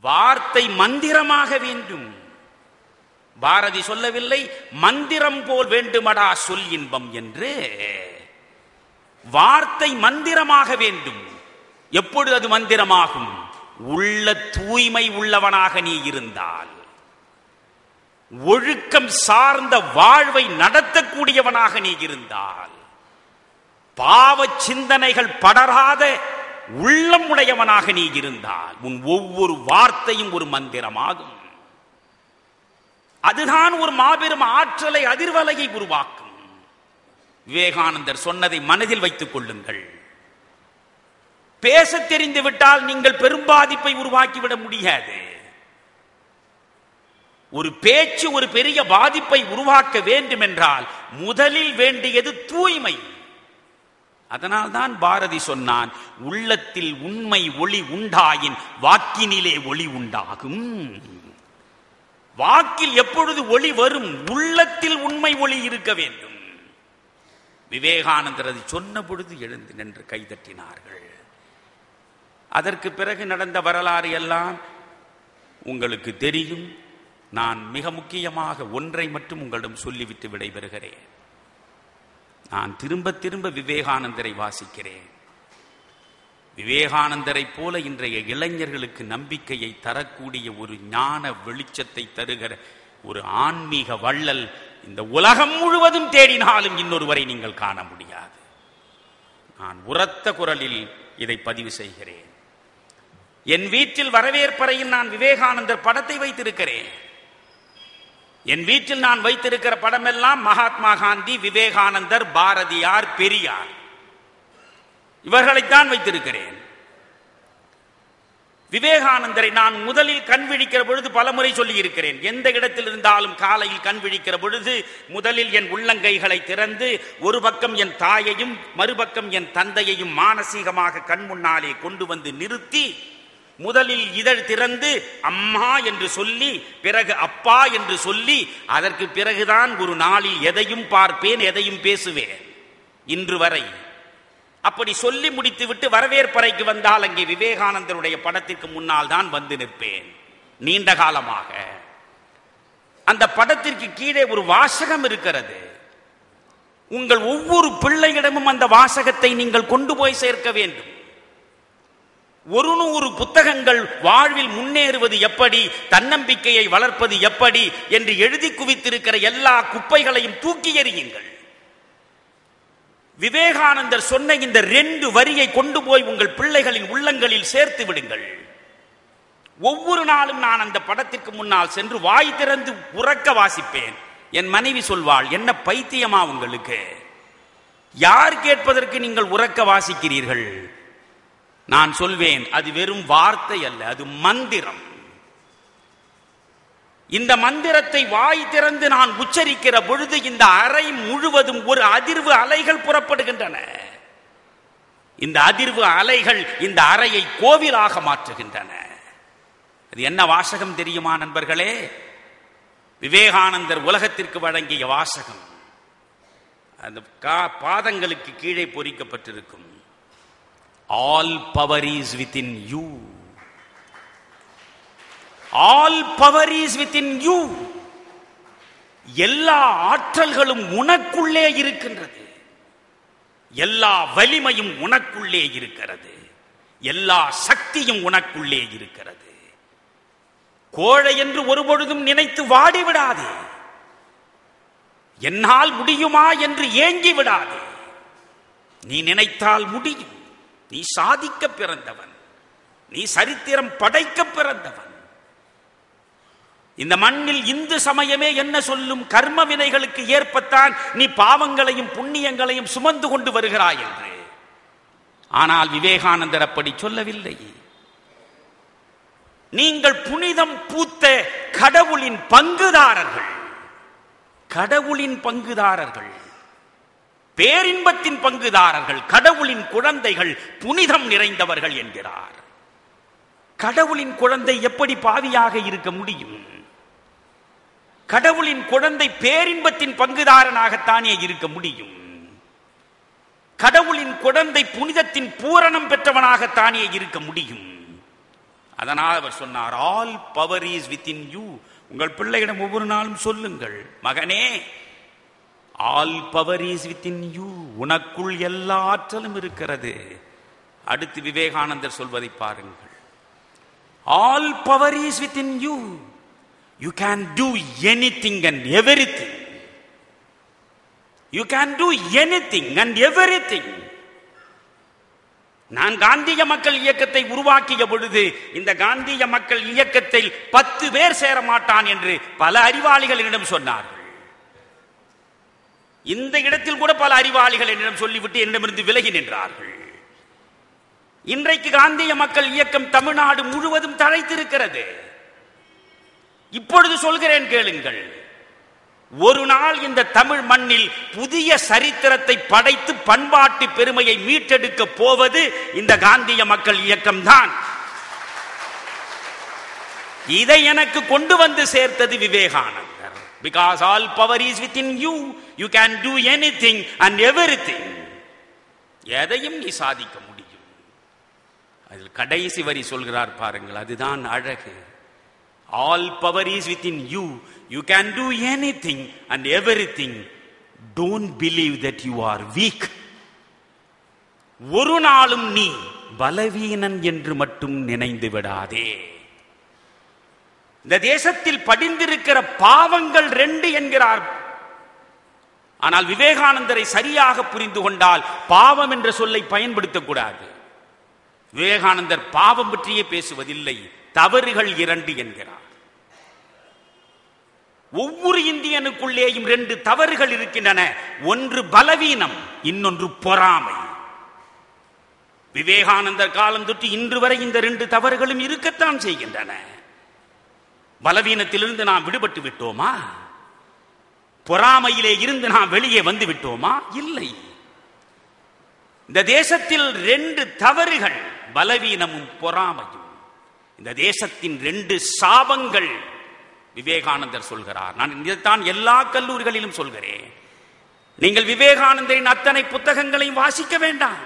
வார்த்தை மந்திரமாக வேண்டும் பாரதி சொல்லவில்லை மந்திரம் போல் வேண்டுமடா சொல் இன்பம் என்று வார்த்தை மந்திரமாக வேண்டும் எப்பொழுது அது மந்திரமாகும் உள்ள தூய்மை உள்ளவனாக நீ இருந்தால் ஒழுக்கம் சார்ந்த வாழ்வை நடத்தக்கூடியவனாக நீ இருந்தால் பாவ சிந்தனைகள் படராத உள்ளம் உடையவனாக நீ இருந்தால் உன் ஒவ்வொரு வார்த்தையும் ஒரு மந்திரமாகும் அதுதான் ஒரு மாபெரும் ஆற்றலை அதிர்வலையை உருவாக்கும் விவேகானந்தர் சொன்னதை மனதில் வைத்துக் கொள்ளுங்கள் பேச தெரிந்து விட்டால் நீங்கள் பெரும் பாதிப்பை உருவாக்கிவிட முடியாது ஒரு பேச்சு ஒரு பெரிய பாதிப்பை உருவாக்க வேண்டும் என்றால் முதலில் வேண்டியது தூய்மை அதனால்தான் பாரதி சொன்னான் உள்ளத்தில் உண்மை ஒளி உண்டாயின் வாக்கினிலே ஒளி உண்டாகும் வாக்கில் எப்பொழுது ஒளி வரும் உள்ளத்தில் உண்மை ஒளி இருக்க வேண்டும் விவேகானந்தர் அது சொன்ன பொழுது எழுந்து நின்று கைதட்டினார்கள் அதற்கு பிறகு நடந்த வரலாறு எல்லாம் உங்களுக்கு தெரியும் நான் மிக முக்கியமாக ஒன்றை மட்டும் உங்களிடம் சொல்லிவிட்டு விடைபெறுகிறேன் நான் திரும்ப திரும்ப விவேகானந்தரை வாசிக்கிறேன் விவேகானந்தரை போல இன்றைய இளைஞர்களுக்கு நம்பிக்கையை தரக்கூடிய ஒரு ஞான வெளிச்சத்தை தருகிற ஒரு ஆன்மீக வள்ளல் இந்த உலகம் முழுவதும் தேடினாலும் இன்னொருவரை நீங்கள் காண முடியாது நான் உரத்த குரலில் இதை பதிவு செய்கிறேன் என் வீட்டில் வரவேற்பறையில் நான் விவேகானந்தர் படத்தை வைத்திருக்கிறேன் என் வீட்டில் நான் வைத்திருக்கிற படமெல்லாம் மகாத்மா காந்தி விவேகானந்தர் பாரதியார் பெரியார் இவர்களைத்தான் வைத்திருக்கிறேன் விவேகானந்தரை நான் முதலில் கண் விழிக்கிற பொழுது பலமுறை சொல்லி இருக்கிறேன் எந்த இடத்தில் இருந்தாலும் காலையில் கண் விழிக்கிற பொழுது முதலில் என் உள்ளங்கைகளை திறந்து ஒரு பக்கம் என் தாயையும் மறுபக்கம் என் தந்தையையும் மானசீகமாக கண் முன்னாலே கொண்டு வந்து நிறுத்தி முதலில் இதழ் திறந்து அம்மா என்று சொல்லி பிறகு அப்பா என்று சொல்லி அதற்கு பிறகுதான் ஒரு நாளில் எதையும் பார்ப்பேன் எதையும் பேசுவேன் இன்று வரை அப்படி சொல்லி முடித்துவிட்டு வரவேற்பறைக்கு வந்தால் அங்கே விவேகானந்தருடைய படத்திற்கு முன்னால் தான் வந்து நிற்பேன் நீண்ட காலமாக அந்த படத்திற்கு கீழே ஒரு வாசகம் இருக்கிறது உங்கள் ஒவ்வொரு பிள்ளையிடமும் அந்த வாசகத்தை நீங்கள் கொண்டு போய் சேர்க்க வேண்டும் ஒரு நூறு புத்தகங்கள் வாழ்வில் முன்னேறுவது எப்படி தன்னம்பிக்கையை வளர்ப்பது எப்படி என்று எழுதி குவித்திருக்கிற எல்லா குப்பைகளையும் தூக்கி எறியுங்கள் விவேகானந்தர் சொன்ன இந்த ரெண்டு வரியை கொண்டு போய் உங்கள் பிள்ளைகளின் உள்ளங்களில் சேர்த்து விடுங்கள் ஒவ்வொரு நாளும் நான் அந்த படத்திற்கு முன்னால் சென்று வாய் திறந்து உறக்க வாசிப்பேன் என் மனைவி சொல்வாள் என்ன பைத்தியமா உங்களுக்கு யார் கேட்பதற்கு நீங்கள் உறக்க வாசிக்கிறீர்கள் நான் சொல்வேன் அது வெறும் வார்த்தை அல்ல அது மந்திரம் இந்த மந்திரத்தை வாய் திறந்து நான் உச்சரிக்கிற பொழுது இந்த அறை முழுவதும் ஒரு அதிர்வு அலைகள் புறப்படுகின்றன இந்த அதிர்வு அலைகள் இந்த அறையை கோவிலாக மாற்றுகின்றன அது என்ன வாசகம் தெரியுமா நண்பர்களே விவேகானந்தர் உலகத்திற்கு வழங்கிய வாசகம் அந்த கா- பாதங்களுக்கு கீழே பொறிக்கப்பட்டிருக்கும் all power is within you all power is within you எல்லா ஆற்றல்களும் உனக்குள்ளே இருக்கின்றது எல்லா வலிமையும் உனக்குள்ளே இருக்கிறது எல்லா சக்தியும் உனக்குள்ளே இருக்கிறது கோழை என்று ஒருபொழுதும் நினைத்து வாடி விடாதே என்னால் முடியுமா என்று ஏங்கி விடாதே நீ நினைத்தால் முடியும் நீ சாதிக்க பிறந்தவன் நீ சரித்திரம் படைக்க பிறந்தவன் இந்த மண்ணில் இந்து சமயமே என்ன சொல்லும் கர்ம வினைகளுக்கு ஏற்பத்தான் நீ பாவங்களையும் புண்ணியங்களையும் சுமந்து கொண்டு வருகிறாய் என்று ஆனால் விவேகானந்தர் அப்படி சொல்லவில்லை நீங்கள் புனிதம் பூத்த கடவுளின் பங்குதாரர்கள் கடவுளின் பங்குதாரர்கள் பேரின்பத்தின் பங்குதாரர்கள் கடவுளின் குழந்தைகள் புனிதம் நிறைந்தவர்கள் என்கிறார் கடவுளின் குழந்தை எப்படி பாவியாக இருக்க முடியும் கடவுளின் குழந்தை பேரின்பத்தின் பங்குதாரனாகத்தானே இருக்க முடியும் கடவுளின் குழந்தை புனிதத்தின் பூரணம் பெற்றவனாகத்தானே இருக்க முடியும் அதனால் அவர் சொன்னார் all power is within you உங்கள் பிள்ளையிடம் ஒவ்வொரு நாளும் சொல்லுங்கள் மகனே all power is within you உனக்குள் எல்லா ஆற்றலும் இருக்கிறது அடுத்து விவேகானந்தர் சொல்வதை பாருங்கள் all power is within you you can do anything and everything you can do anything and everything நான் காந்திய மக்கள் இயக்கத்தை உருவாக்கிய பொழுது இந்த காந்திய மக்கள் இயக்கத்தில் பத்து பேர் சேர மாட்டான் என்று பல அறிவாளிகள் என்னிடம் சொன்னார்கள் இந்த இடத்தில் கூட பல அறிவாளிகள் என்னிடம் சொல்லிவிட்டு என்னிடமிருந்து விலகி நின்றார்கள் இன்றைக்கு காந்திய மக்கள் இயக்கம் தமிழ்நாடு முழுவதும் தழைத்திருக்கிறது இப்பொழுது சொல்கிறேன் கேளுங்கள் ஒரு நாள் இந்த தமிழ் மண்ணில் புதிய சரித்திரத்தை படைத்து பண்பாட்டு பெருமையை மீட்டெடுக்க போவது இந்த காந்திய மக்கள் இயக்கம்தான் இதை எனக்கு கொண்டு வந்து சேர்த்தது Vivekananda because all power is within you you can do anything and everything எதையும் நீ சாதிக்க முடியும் அதில் கடைசி வரி சொல்கிறார் பாருங்கள் அதுதான் அழகு all power is within you you can do anything and everything don't believe that you are weak ஒரு நாளும் நீ பலவீனன் என்று மட்டும் நினைந்து விடாதே இந்த தேசத்தில் படிந்திருக்கிற பாவங்கள் ரெண்டு என்கிறார் ஆனால் விவேகானந்தரை சரியாக புரிந்து கொண்டால் பாவம் என்ற சொல்லை பயன்படுத்தக்கூடாது விவேகானந்தர் பாவம் பற்றியே பேசுவதில்லை தவறுகள் இரண்டு என்கிறார் ஒவ்வொரு இந்தியனுக்குள்ளேயும் ரெண்டு தவறுகள் இருக்கின்றன ஒன்று பலவீனம் இன்னொன்று பொறாமை விவேகானந்தர் காலம் தொட்டு இன்று வரை இந்த ரெண்டு தவறுகளும் இருக்கத்தான் செய்கின்றன பலவீனத்திலிருந்து நாம் விடுபட்டு விட்டோமா பொறாமையிலே இருந்து நாம் வெளியே வந்து விட்டோமா இல்லை இந்த தேசத்தில் ரெண்டு தவறுகள் பலவீனமும் பொறாமையும் இந்த தேசத்தின் ரெண்டு சாபங்கள் விவேகானந்தர் சொல்கிறார் நான் இதைத்தான் எல்லா கல்லூரிகளிலும் சொல்கிறேன் நீங்கள் விவேகானந்தரின் அத்தனை புத்தகங்களையும் வாசிக்க வேண்டாம்